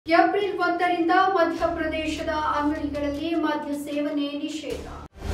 April ಒಂದರಿಂದ ಮಧ್ಯಪ್ರದೇಶದ ಅಂಗಡಿಗಳಲ್ಲಿ ಮದ್ಯ ಸೇವನೆ ನಿಷೇಧ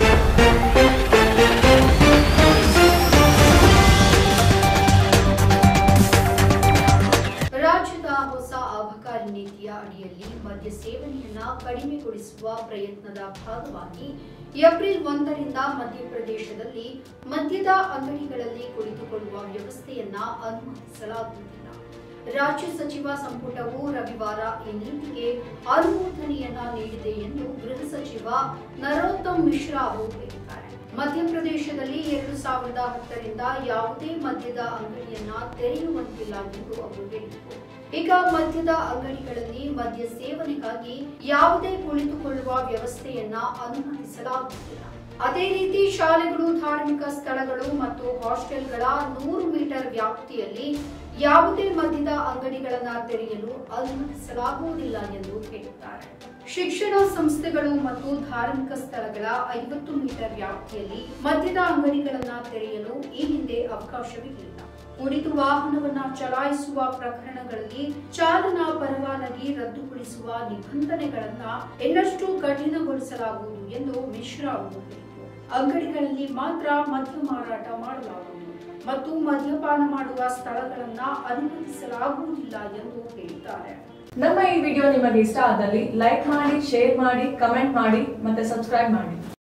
ರಾಜ್ಯದ ಹೊಸ ಅಬಕಾರಿ ನೀತಿಯ ಅಡಿಯಲ್ಲಿ ಮದ್ಯ ಸೇವನೆಯನ್ನ ಕಡಿಮೆಗೊಳಿಸುವ ಪ್ರಯತ್ನದ ಭಾಗವಾಗಿ ಏಪ್ರಿಲ್ ಒಂದರಿಂದ ಮಧ್ಯಪ್ರದೇಶದಲ್ಲಿ ಮದ್ಯದ ಅಂಗಡಿಗಳಲ್ಲಿ ಕುಳಿತುಕೊಳ್ಳುವ ವ್ಯವಸ್ಥೆಯನ್ನ ಅನುಮತಿಸಲಾಗುವುದಿಲ್ಲ ರಾಜ್ಯ ಸಚಿವ ಸಂಪುಟವು ರವಿವಾರ ಈ ನೀತಿಗೆ ಅನುಮೋದನೆಯನ್ನ ನೀಡಿದೆ ಎಂದು ಗೃಹ ಸಚಿವ ನರೋತ್ತಮ್ ಮಿಶ್ರಾ ಅವರು ಹೇಳಿದ್ದಾರೆ ಮಧ್ಯಪ್ರದೇಶದಲ್ಲಿ ಎರಡು ಸಾವಿರದ ಹತ್ತರಿಂದ ಯಾವುದೇ ಮದ್ಯದ ಅಂಗಡಿಯನ್ನ ತೆರೆಯುವಂತಿಲ್ಲ ಎಂದು ಅವರು ಹೇಳಿದರು ಈಗ ಮದ್ಯದ ಅಂಗಡಿಗಳಲ್ಲಿ ಮದ್ಯ ಸೇವನೆಗಾಗಿ ಯಾವುದೇ ಕುಳಿತುಕೊಳ್ಳುವ ವ್ಯವಸ್ಥೆಯನ್ನ ಅನುಮತಿಸಲಾಗುತ್ತಿಲ್ಲ ಅದೇ ರೀತಿ ಶಾಲೆಗಳು ಧಾರ್ಮಿಕ ಸ್ಥಳಗಳು ಮತ್ತು ಹಾಸ್ಟೆಲ್ಗಳ ನೂರು ಮೀಟರ್ ವ್ಯಾಪ್ತಿಯಲ್ಲಿ ಯಾವುದೇ ಮದ್ಯದ ಅಂಗಡಿಗಳನ್ನ ತೆರೆಯಲು ಅನುಮತಿಸಲಾಗುವುದಿಲ್ಲ ಎಂದು ಹೇಳಿದ್ದಾರೆ ಶಿಕ್ಷಣ ಸಂಸ್ಥೆಗಳು ಮತ್ತು ಧಾರ್ಮಿಕ ಸ್ಥಳಗಳ ಐವತ್ತು ಮೀಟರ್ ವ್ಯಾಪ್ತಿಯಲ್ಲಿ ಮದ್ಯದ ಅಂಗಡಿಗಳನ್ನ ತೆರೆಯಲು ಈ ಹಿಂದೆ ಅವಕಾಶವಿರಲಿಲ್ಲ ಕುಡಿದು ವಾಹನವನ್ನ ಚಲಾಯಿಸುವ ಪ್ರಕರಣಗಳಲ್ಲಿ ಚಾಲನಾ ಪರವಾನಗಿ ರದ್ದುಗೊಳಿಸುವ ನಿಬಂಧನೆಗಳನ್ನ ಇನ್ನಷ್ಟು ಕಠಿಣಗೊಳಿಸಲಾಗುವುದು ಎಂದು ಮಿಶ್ರಾ ಅವರು ಹೇಳಿದರು ಅಂಗಡಿಗಳಲ್ಲಿ ಮಾತ್ರ ಮದ್ಯ ಮಾರಾಟ ಮಾಡಲಾಗುವುದು ಮತ್ತು ಮದ್ಯಪಾನ ಮಾಡುವ ಸ್ಥಳಗಳನ್ನ ಅನುಮತಿಸಲಾಗುವುದಿಲ್ಲ ಎಂದು ಹೇಳಿದ್ದಾರೆ ನಮ್ಮ ಈ ವಿಡಿಯೋ ನಿಮಗೆ ಇಷ್ಟ ಆದಲ್ಲಿ ಲೈಕ್ ಮಾಡಿ ಶೇರ್ ಮಾಡಿ ಕಮೆಂಟ್ ಮಾಡಿ ಮತ್ತೆ ಸಬ್ಸ್ಕ್ರೈಬ್ ಮಾಡಿ